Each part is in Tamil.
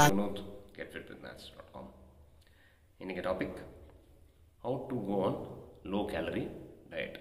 Vinod get fit with maths dot com இன்றைக்கி topic how to go on low calorie diet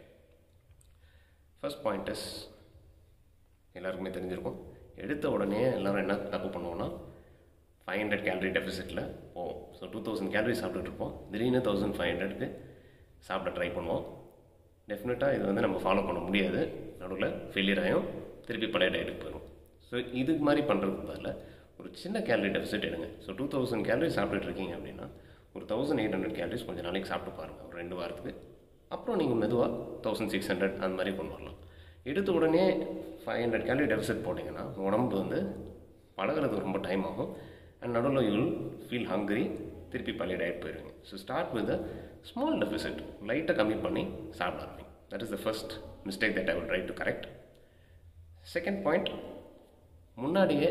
first point is எல்லாருக்குமே தெரிஞ்சிருக்கும் எடுத்த உடனே எல்லாரும் என்ன தப்பு பண்ணுவோம்னா ஃபைவ் ஹண்ட்ரட் கேலரி டெபிசிட்டில் போவோம் ஸோ டூ தௌசண்ட் கேலரி சாப்பிட்டுட்டு இருப்போம் திடீர்னு தௌசண்ட் ஃபைவ் ஹண்ட்ரட்க்கு சாப்பிட ட்ரை பண்ணுவோம் டெஃபினட்டாக இது வந்து நம்ம ஃபாலோ பண்ண முடியாது நடுவில் ஃபெயிலியர் ஆகும் திருப்பி பழைய டயட்டுக்கு போயிடும் ஸோ இதுக்கு மாதிரி பண்ணுறதுக்கு பதில் ஒரு சின்ன கேலரி டெபிசிட் எடுங்க ஸோ டூ தௌசண்ட் கேலரி சாப்பிட்டுட்டு இருக்கீங்க அப்படின்னா ஒரு தௌசண்ட் எயிட் ஹண்ட்ரட் கேலரிஸ் கொஞ்சம் நாளைக்கு சாப்பிட்டு பாருங்கள் ஒரு ரெண்டு வாரத்துக்கு அப்புறம் நீங்கள் மெதுவாக தௌசண்ட் சிக்ஸ் ஹண்ட்ரட் அந்த மாதிரி கொண்டு வரலாம் எடுத்த உடனே ஃபைவ் ஹண்ட்ரட் கேலரி டெபிசிட் போட்டிங்கன்னா உடம்பு வந்து பழகிறதுக்கு ரொம்ப டைம் ஆகும் அண்ட் நடுவில் யூ ஃபீல் ஹங்கரி திருப்பி பழைய டயட் போயிடுவீங்க so start with a small deficit லைட்டாக கம்மி பண்ணி சாப்பிட ஆரம்பிங்க that is the first mistake that I will try to correct second point முன்னாடியே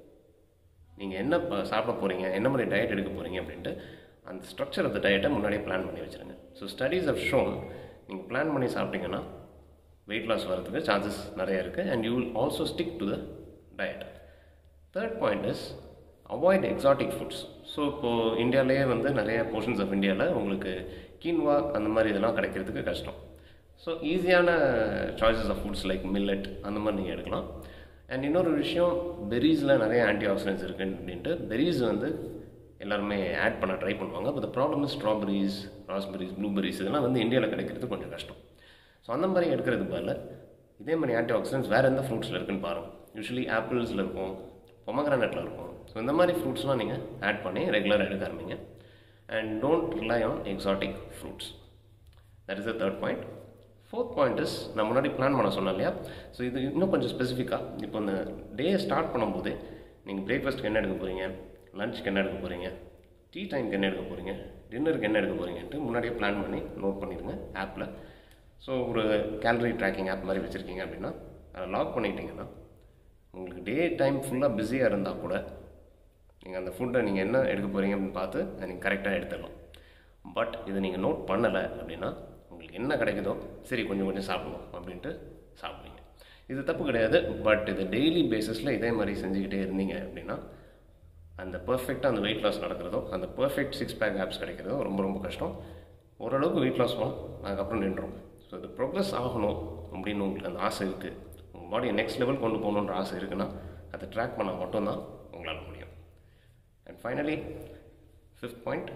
நீங்கள் என்ன ப- சாப்பிட போகிறீங்க என்ன மாதிரி டயட் எடுக்க போகிறீங்க அப்படின்ட்டு அந்த ஸ்ட்ரக்சர் ஆஃப் த டயட்டை முன்னாடியே பிளான் பண்ணி வச்சுருங்க ஸோ ஸ்டடீஸ் ஆஃப் ஷோன் நீங்கள் பிளான் பண்ணி சாப்பிட்டீங்கன்னா வெயிட் லாஸ் வரதுக்கு சான்சஸ் நிறைய இருக்குது and you will also stick to the diet third point is avoid exotic foods so இப்போது இந்தியாவிலேயே வந்து நிறைய போர்ஷன்ஸ் ஆஃப் இந்தியாவில் உங்களுக்கு கீன்வா அந்த மாதிரி இதெல்லாம் கிடைக்கிறதுக்கு கஷ்டம் ஸோ ஈஸியான choices of foods like millet அந்த மாதிரி நீங்கள் எடுக்கலாம் அண்ட் இன்னொரு விஷயம் பெரிஸில் நிறைய ஆன்டி ஆக்சிடென்ட்ஸ் இருக்குது அப்படின்ட்டு பெரிஸ் வந்து எல்லாருமே ஆட் பண்ண ட்ரை பண்ணுவாங்க but problem is strawberries raspberries blueberries இதெல்லாம் வந்து இந்தியாவில் கிடைக்கிறது கொஞ்சம் கஷ்டம் ஸோ அந்த மாதிரி எடுக்கிறதுக்கு பதில் இதே மாதிரி ஆன்டி ஆக்சிடென்ட்ஸ் வேறு எந்த ஃப்ரூட்ஸில் இருக்குன்னு பாருங்கள் யூஸ்வலி ஆப்பிள்ஸில் இருக்கும் பொமக்ரானட்டில் இருக்கும் ஸோ இந்த மாதிரி ஃப்ரூட்ஸ்லாம் நீங்கள் ஆட் பண்ணி ரெகுலராக எடுக்க ஆரம்பிங்க and don't rely on exotic fruits that is the third point fourth point is நான் முன்னாடி பிளான் பண்ண சொன்னேன் இல்லையா ஸோ இது இன்னும் கொஞ்சம் ஸ்பெசிஃபிக்காக இப்போ இந்த டே ஸ்டார்ட் பண்ணும்போது நீங்கள் பிரேக்ஃபாஸ்ட்க்கு என்ன எடுக்க போகிறீங்க லஞ்சுக்கு என்ன எடுக்க போகிறீங்க டீ டைம்க்கு என்ன எடுக்க போகிறீங்க டின்னருக்கு என்ன எடுக்க போகிறீங்கன்ட்டு முன்னாடியே பிளான் பண்ணி நோட் பண்ணிடுங்க ஆப்பில் ஸோ ஒரு கேலரி ட்ராக்கிங் ஆப் மாதிரி வச்சுருக்கீங்க அப்படின்னா அதை லாக் பண்ணிட்டீங்கன்னா உங்களுக்கு டே டைம் ஃபுல்லாக பிஸியாக இருந்தால் கூட நீங்கள் அந்த ஃபுட்டை நீங்கள் என்ன எடுக்க போகிறீங்க அப்படின்னு பார்த்து அதை நீங்கள் கரெக்டாக எடுத்துடலாம் பட் இதை நீங்கள் நோட் பண்ணலை அப்படின்னா உங்களுக்கு என்ன கிடைக்குதோ சரி கொஞ்சம் கொஞ்சம் சாப்பிடுவோம் அப்படின்ட்டு சாப்பிடுவீங்க இது தப்பு கிடையாது பட் இது டெய்லி பேசிஸில் இதே மாதிரி செஞ்சுக்கிட்டே இருந்தீங்க அப்படின்னா அந்த பர்ஃபெக்டாக அந்த வெயிட் லாஸ் நடக்கிறதோ அந்த பர்ஃபெக்ட் சிக்ஸ் பேக் ஆப்ஸ் கிடைக்கிறதோ ரொம்ப ரொம்ப கஷ்டம் ஓரளவுக்கு வெயிட் லாஸ் ஆகும் அதுக்கப்புறம் நின்றோம் ஸோ இது ப்ரோக்ரஸ் ஆகணும் அப்படின்னு உங்களுக்கு அந்த ஆசை இருக்குது உங்கள் பாடியை நெக்ஸ்ட் லெவல் கொண்டு போகணுன்ற ஆசை இருக்குன்னா அதை ட்ராக் பண்ணால் மட்டும்தான் உங்களால் முடியும் and finally fifth point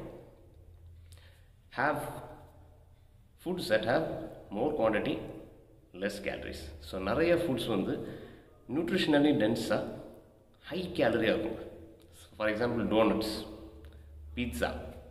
have foods that have more quantity less calories so நிறைய ஃபுட்ஸ் வந்து நியூட்ரிஷனலி டென்ஸாக ஹை கேலரியாக இருக்கும் ஃபார் எக்ஸாம்பிள் டோனட்ஸ் பீட்சா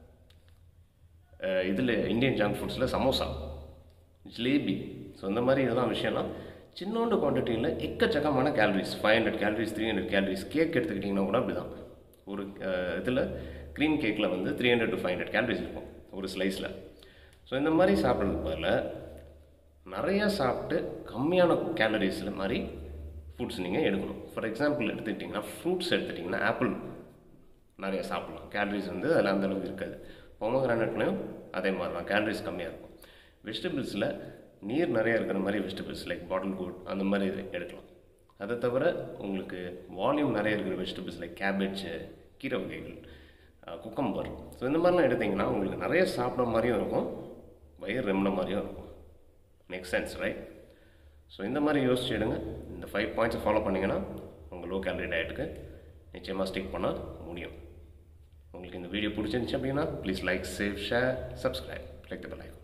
இதில் இந்தியன் ஜங்க் ஃபுட்ஸில் சமோசா ஜிலேபி ஸோ இந்த மாதிரி இதெல்லாம் விஷயம்லாம் சின்னோண்டு குவான்டிட்டியில் எக்கச்சக்கமான calories five hundred calories three hundred calories cake எடுத்துக்கிட்டிங்கன்னா கூட அப்படி தான் ஒரு இதில் க்ரீம் கேக்கில் வந்து three hundred to five hundred calories இருக்கும் ஒரு ஸ்லைஸில் ஸோ இந்த மாதிரி சாப்பிட்றதுக்கு பதில் நிறையா சாப்பிட்டு கம்மியான கேலரிஸில் மாதிரி ஃபுட்ஸ் நீங்கள் எடுக்கணும் ஃபார் எக்ஸாம்பிள் எடுத்துக்கிட்டிங்கன்னா ஃப்ரூட்ஸ் எடுத்துட்டிங்கன்னா ஆப்பிள் நிறைய சாப்பிடலாம் கேலரிஸ் வந்து அதில் அந்த அளவுக்கு இருக்காது பொமக்ரானட்லையும் அதே மாதிரி தான் கேலரிஸ் கம்மியாக இருக்கும் வெஜிடபிள்ஸில் நீர் நிறைய இருக்கிற மாதிரி வெஜிடபிள்ஸ் லைக் பாட்டில் குட் அந்த மாதிரி இது எடுக்கலாம் அதை தவிர உங்களுக்கு வால்யூம் நிறைய இருக்கிற வெஜிடபிள்ஸ் லைக் கேபேஜ் கீரை வகைகள் குக்கம்பர் ஸோ இந்த மாதிரிலாம் எடுத்தீங்கன்னா உங்களுக்கு நிறைய சாப்பிட்ற மாதிரியும் இருக்கும் வயிறு ரெம்பின மாதிரியும் இருக்கும் மேக் சென்ஸ் ரைட் ஸோ இந்த மாதிரி யோசிச்சு எடுங்க இந்த ஃபைவ் பாயிண்ட்ஸை ஃபாலோ பண்ணிங்கன்னா உங்கள் லோ கேலரி டயட்டுக்கு நிச்சயமாக ஸ்டிக் பண்ண முடியும் உங்களுக்கு இந்த வீடியோ பிடிச்சிருந்துச்சு அப்படின்னா please like save share subscribe like the bell icon